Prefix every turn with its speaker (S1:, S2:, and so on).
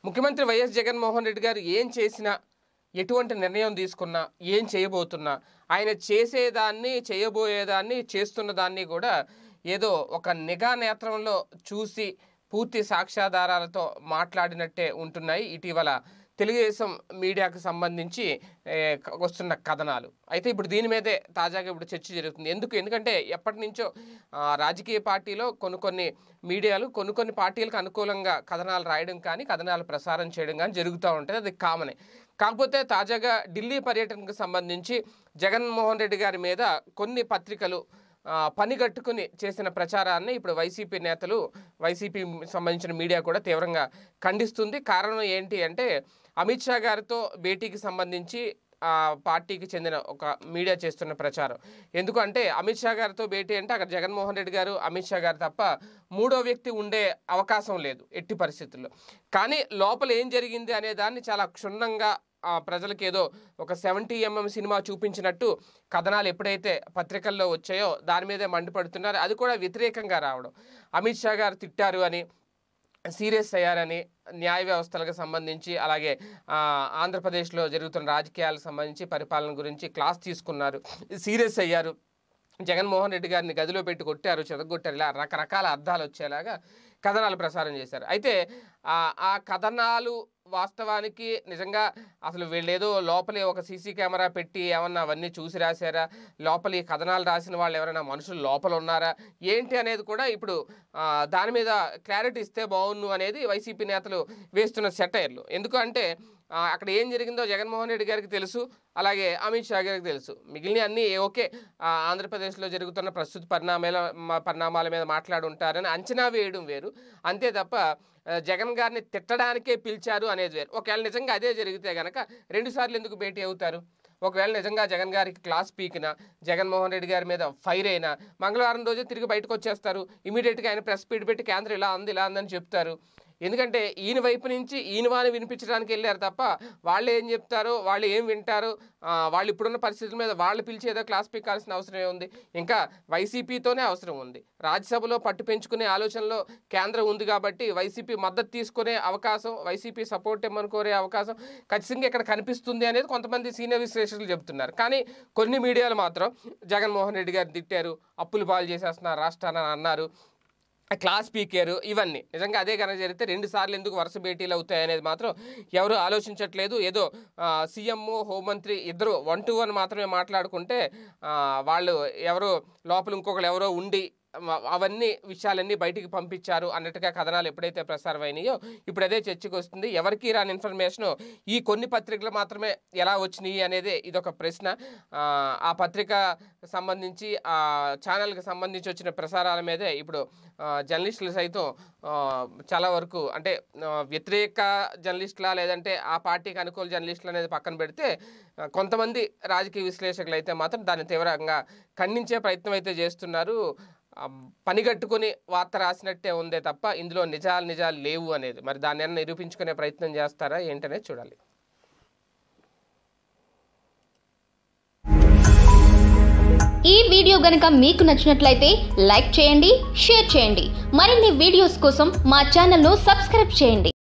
S1: ముఖ్యమంత్రి వైఎస్ జగన్మోహన్ రెడ్డి గారు ఏం చేసినా ఎటువంటి నిర్ణయం తీసుకున్నా ఏం చేయబోతున్నా ఆయన చేసేదాన్ని చేయబోయేదాన్ని చేస్తున్న దాన్ని కూడా ఏదో ఒక నిఘా నేత్రంలో చూసి పూర్తి సాక్ష్యాధారాలతో మాట్లాడినట్టే ఉంటున్నాయి ఇటీవల తెలుగుదేశం మీడియాకు సంబంధించి ఏ, క- వస్తున్న కథనాలు అయితే ఇప్పుడు దీని మీదే తాజాగా ఇప్పుడు చర్చ జరుగుతుంది ఎందుకు ఎందుకంటే ఎప్పటి నుంచో ఆ, రాజకీయ పార్టీలో కొన్ని కొన్ని మీడియాలు కొన్ని కొన్ని పార్టీలకు అనుకూలంగా కథనాలు రాయడం కానీ కథనాలు ప్రసారం చేయడం కానీ జరుగుతూ ఉంటుంది అది కామనే కాకపోతే తాజాగా ఢిల్లీ పర్యటనకు సంబంధించి జగన్మోహన్ రెడ్డి గారి మీద కొన్ని పత్రికలు ఆ, పనిగట్టుకుని చేసిన ప్రచారాన్ని ఇప్పుడు వైసీపీ నేతలు వైసీపీ సంబంధించిన మీడియా కూడా తీవ్రంగా ఖండిస్తుంది కారణం ఏంటి అంటే అమిత్ షా గారితో భేటీకి సంబంధించి ఆ పార్టీకి చెందిన ఒక మీడియా చేస్తున్న ప్రచారం ఎందుకంటే అమిత్ షా గారితో భేటీ అంటే అక్కడ జగన్మోహన్ రెడ్డి గారు అమిత్ షా గారు తప్ప మూడో వ్యక్తి ఉండే అవకాశం లేదు ఎట్టి పరిస్థితుల్లో కానీ లోపల ఏం జరిగింది అనే దాన్ని చాలా క్షుణ్ణంగా ఆ ప్రజలకు ఏదో ఒక సెవెంటీ ఎంఎం సినిమా చూపించినట్టు కథనాలు ఎప్పుడైతే పత్రికల్లో వచ్చాయో దాని మీదే మండిపడుతున్నారు అది కూడా వ్యతిరేకంగా రావడం అమిత్ షా గారు తిట్టారు అని సీరియస్ అయ్యారని న్యాయ వ్యవస్థలకు సంబంధించి అలాగే ఆ, ఆంధ్రప్రదేశ్లో జరుగుతున్న రాజకీయాలకు సంబంధించి పరిపాలన గురించి క్లాస్ తీసుకున్నారు సీరియస్ అయ్యారు జగన్మోహన్ రెడ్డి గారిని గదిలో పెట్టి కొట్టారు చెదగొట్టారు ఇలా రకరకాల అర్థాలు వచ్చేలాగా కథనాలు ప్రసారం చేశారు అయితే ఆ ఆ కథనాలు వాస్తవానికి నిజంగా అసలు వీళ్ళేదో లోపలే ఒక సీసీ కెమెరా పెట్టి ఏమన్నా అవన్నీ చూసి రాశారా లోపల ఈ కథనాలు రాసిన వాళ్ళు ఎవరైనా మనుషులు లోపల ఉన్నారా ఏంటి అనేది కూడా ఇప్పుడు ఆ, దాని మీద క్లారిటీ ఇస్తే బాగుండు అనేది వైసీపీ నేతలు వేస్తున్న సెటైర్లు ఎందుకు అంటే ఆ, అక్కడ ఏం జరిగిందో జగన్మోహన్ రెడ్డి గారికి తెలుసు అలాగే అమిత్ షా గారికి తెలుసు మిగిలిన అన్నీ ఓకే ఆ, ఆంధ్రప్రదేశ్లో జరుగుతున్న ప్రస్తుత పరిణామాల మ- పరిణామాల మీద మాట్లాడుంటారని అంచనా వేయడం వేరు అంతే తప్ప ఆ, జగన్ గారిని తిట్టడానికే పిలిచారు అనేది వేరు ఒకవేళ నిజంగా అదే జరిగితే గనక రెండుసార్లు ఎందుకు భేటీ అవుతారు ఒకవేళ నిజంగా జగన్ గారికి క్లాస్ పీకినా జగన్మోహన్ రెడ్డి గారి మీద ఫైర్ అయినా మంగళవారం రోజే తిరిగి బయటకు వచ్చేస్తారు ఇమీడియట్గా ఆయన ప్రెస్ మీట్ పెట్టి కేంద్రం ఇలా అంది ఇలా అందని చెప్తారు ఎందుకంటే ఈయన వైపు నుంచి ఈయన వాని వినిపించడానికి వెళ్ళారు తప్ప వాళ్ళు ఏం చెప్తారో వాళ్ళు ఏం వింటారో ఆ, వాళ్ళు ఇప్పుడున్న పరిస్థితుల మీద వాళ్ళు పిలిచి ఏదో క్లాస్ పీకాల్సిన అవసరం ఏముంది ఇంకా వైసీపీతోనే అవసరం ఉంది రాజ్యసభలో పట్టు పెంచుకునే ఆలోచనలో కేంద్రం ఉంది కాబట్టి వైసీపీ మద్దతు తీసుకునే అవకాశం వైసీపీ సపోర్ట్ ఇమ్మని కోరే అవకాశం ఖచ్చితంగా ఇక్కడ కనిపిస్తుంది అనేది కొంతమంది సీనియర్ విశ్లేషకులు చెప్తున్నారు కానీ కొన్ని మీడియాలు మాత్రం జగన్మోహన్ రెడ్డి గారు తిట్టారు అప్పులు పాలు చేసేస్తున్నారు రాష్ట్రాన్ని అన్నారు క్లాస్ పీకేరు ఇవన్నీ నిజంగా అదే కనుక జరిగితే రెండు సార్లు ఎందుకు వరుస భేటీలు అవుతాయి అనేది మాత్రం ఎవరు ఆలోచించట్లేదు ఏదో సీఎం హోంమంత్రి ఇద్దరు వన్ టు వన్ మాత్రమే మాట్లాడుకుంటే ఆ, వాళ్ళు ఎవరో లోపల ఇంకొకరు ఎవరో ఉండి మ- అవన్నీ విషయాలన్నీ బయటికి పంపించారు అన్నట్టుగా కథనాలు ఎప్పుడైతే ప్రసారం అయినాయో ఇప్పుడు అదే చర్చకు వస్తుంది ఎవరికి రాని ఇన్ఫర్మేషన్ ఈ కొన్ని పత్రికలు మాత్రమే ఎలా వచ్చినాయి అనేది ఇదొక ప్రశ్న ఆ, ఆ పత్రిక సంబంధించి ఆ ఛానల్కి సంబంధించి వచ్చిన ప్రసారాల మీదే ఇప్పుడు ఆ, జర్నలిస్టులు సైతం ఆ, చాలా వరకు అంటే ఆ, వ్యతిరేక జర్నలిస్టులా లేదంటే ఆ పార్టీకి అనుకూల జర్నలిస్టులు అనేది పక్కన పెడితే ఆ, కొంతమంది రాజకీయ విశ్లేషకులు అయితే మాత్రం దాన్ని తీవ్రంగా ఖండించే ప్రయత్నం అయితే చేస్తున్నారు ఆ, పనిగట్టుకుని వార్త రాసినట్టే ఉందే తప్ప ఇందులో నిజాలు నిజాలు లేవు అనేది మరి దాన్ని ఏమైనా నిరూపించుకునే ప్రయత్నం చేస్తారా ఏంటనేది చూడాలి
S2: ఈ వీడియో గనుక మీకు నచ్చినట్లయితే లైక్ చేయండి షేర్ చేయండి మరిన్ని వీడియోస్ కోసం మా ఛానల్ను సబ్స్క్రైబ్ చేయండి